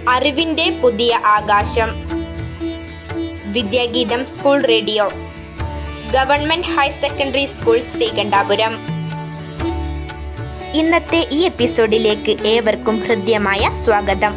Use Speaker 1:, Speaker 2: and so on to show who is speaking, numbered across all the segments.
Speaker 1: അറിവിന്റെ പുതിയ ആകാശം Vidyageetham school radio government higher secondary school Sreekandapuram ഇന്നത്തെ ഈ എപ്പിസോഡിലേക്ക് ഏവർക്കും ഹൃദ്യമായ സ്വാഗതം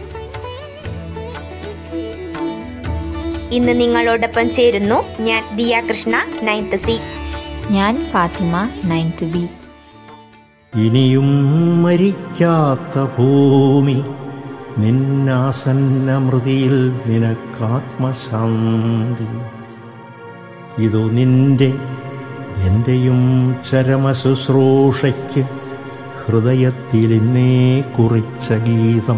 Speaker 1: ഇന്ന് നിങ്ങളോടൊപ്പം ചേരുന്നു ഞാൻ ദിയ കൃഷ്ണ നയൻത്ത് സി
Speaker 2: ഞാൻ ഫാത്തിമ നയൻത്ത് ബി
Speaker 3: ഇനിയും മരിക്കാത്ത ഭൂമി നിന്നാസന്നമൃതിയിൽ നിനക്കാത്മശാന്തി ഇതു നിന്റെ എൻ്റെയും ചരമശുശ്രൂഷയ്ക്ക് ഹൃദയത്തിൽ ഇന്നേ കുറിച്ച ഗീതം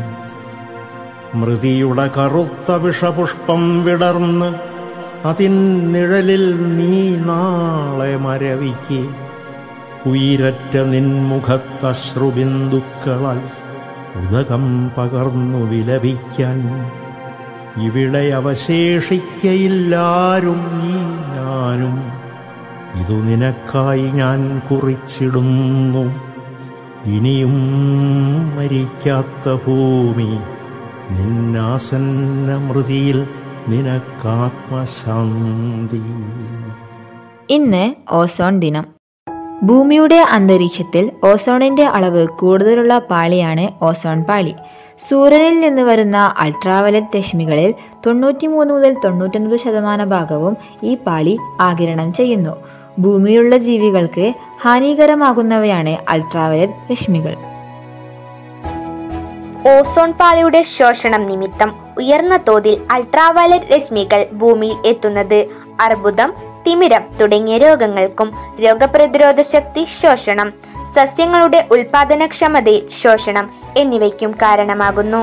Speaker 3: മൃതിയുടെ കറുത്ത വിഷപുഷ്പം വിടർന്ന് അതിൻ നിഴലിൽ നീ നാളെ മരവിക്ക് ഉയരറ്റ നിൻമുഖത്തശ്രുബിന്ദുക്കളാൽ ഉദകം പകർന്നു വിലപിക്കാൻ ഇവിടെ അവശേഷിക്കയില്ലാരും ഈ ഞാനും ഇതു നിനക്കായി ഞാൻ കുറിച്ചിടുന്നു ഇനിയും മരിക്കാത്ത ഭൂമി നിന്നാസന്ന മൃതിയിൽ നിനക്കാത്മശാന്തി
Speaker 2: ഇന്ന് ഓസോൺ ദിനം ഭൂമിയുടെ അന്തരീക്ഷത്തിൽ ഓസോണിന്റെ അളവ് കൂടുതലുള്ള പാളിയാണ് ഓസോൺ പാളി സൂര്യനിൽ നിന്ന് വരുന്ന അൾട്രാവയലറ്റ് രശ്മികളിൽ തൊണ്ണൂറ്റിമൂന്ന് മുതൽ തൊണ്ണൂറ്റൊൻപത് ശതമാന ഭാഗവും ഈ പാളി ആകിരണം ചെയ്യുന്നു ഭൂമിയിലുള്ള ജീവികൾക്ക് ഹാനികരമാകുന്നവയാണ് അൾട്രാവയലറ്റ് രശ്മികൾ
Speaker 1: ഓസോൺ പാളിയുടെ ശോഷണം നിമിത്തം ഉയർന്ന തോതിൽ അൾട്രാവയലറ്റ് രശ്മികൾ ഭൂമിയിൽ എത്തുന്നത് അർബുദം തിമിരം തുടങ്ങിയ രോഗങ്ങൾക്കും രോഗപ്രതിരോധ ശക്തി ശോഷണം സസ്യങ്ങളുടെ ഉൽപാദനക്ഷമതയിൽ ശോഷണം എന്നിവയ്ക്കും കാരണമാകുന്നു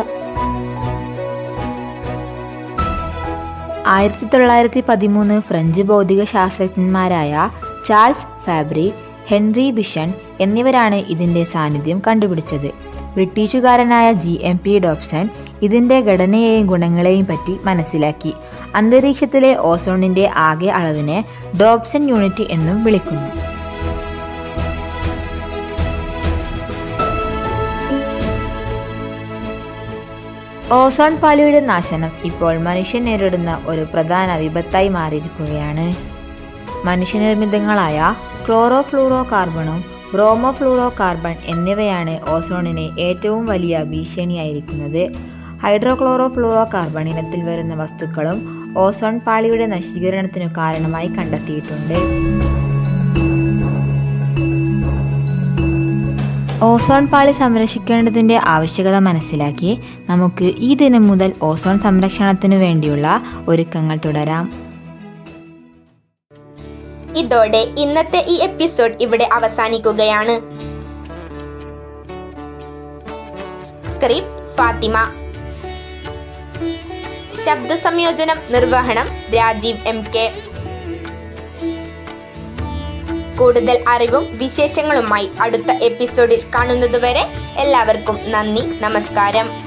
Speaker 2: ആയിരത്തി തൊള്ളായിരത്തി പതിമൂന്ന് ഫ്രഞ്ച് ഭൗതിക ശാസ്ത്രജ്ഞന്മാരായ ചാൾസ് ഫാബ്രി ഹെൻറി ബിഷൻ എന്നിവരാണ് ഇതിന്റെ സാന്നിധ്യം കണ്ടുപിടിച്ചത് ബ്രിട്ടീഷുകാരനായ ജി എം പി ഡോപ്സൺ ഇതിന്റെ ഘടനയെയും ഗുണങ്ങളെയും പറ്റി മനസ്സിലാക്കി അന്തരീക്ഷത്തിലെ ഓസോണിന്റെ ആകെ അളവിനെ ഡോപ്സൺ യൂണിറ്റ് എന്നും വിളിക്കുന്നു ഓസോൺ പാളിയുടെ നാശനം ഇപ്പോൾ മനുഷ്യൻ നേരിടുന്ന ഒരു പ്രധാന വിപത്തായി മാറിയിരിക്കുകയാണ് മനുഷ്യനിർമ്മിതങ്ങളായ ക്ലോറോ ഫ്ലൂറോ കാർബണും ബ്രോമോ ഫ്ലൂറോ കാർബൺ എന്നിവയാണ് ഓസോണിന് ഏറ്റവും വലിയ ഭീഷണിയായിരിക്കുന്നത് ഹൈഡ്രോക്ലോറോ ഫ്ലൂറോ കാർബൺ ഇനത്തിൽ വരുന്ന വസ്തുക്കളും ഓസോൺ പാളിയുടെ നശീകരണത്തിനു കാരണമായി കണ്ടെത്തിയിട്ടുണ്ട് ഓസോൺ പാളി സംരക്ഷിക്കേണ്ടതിന്റെ ആവശ്യകത മനസ്സിലാക്കി നമുക്ക് ഈ ദിനം മുതൽ ഓസോൺ സംരക്ഷണത്തിനു വേണ്ടിയുള്ള ഒരുക്കങ്ങൾ തുടരാം
Speaker 1: ഇതോടെ ഇന്നത്തെ ഈ എപ്പിസോഡ് ഇവിടെ അവസാനിക്കുകയാണ് സ്ക്രിപ്റ്റ് ഫാത്തിമ ശബ്ദ സംയോജനം നിർവഹണം രാജീവ് എം കെ കൂടുതൽ അറിവും വിശേഷങ്ങളുമായി അടുത്ത എപ്പിസോഡിൽ കാണുന്നതുവരെ എല്ലാവർക്കും നന്ദി നമസ്കാരം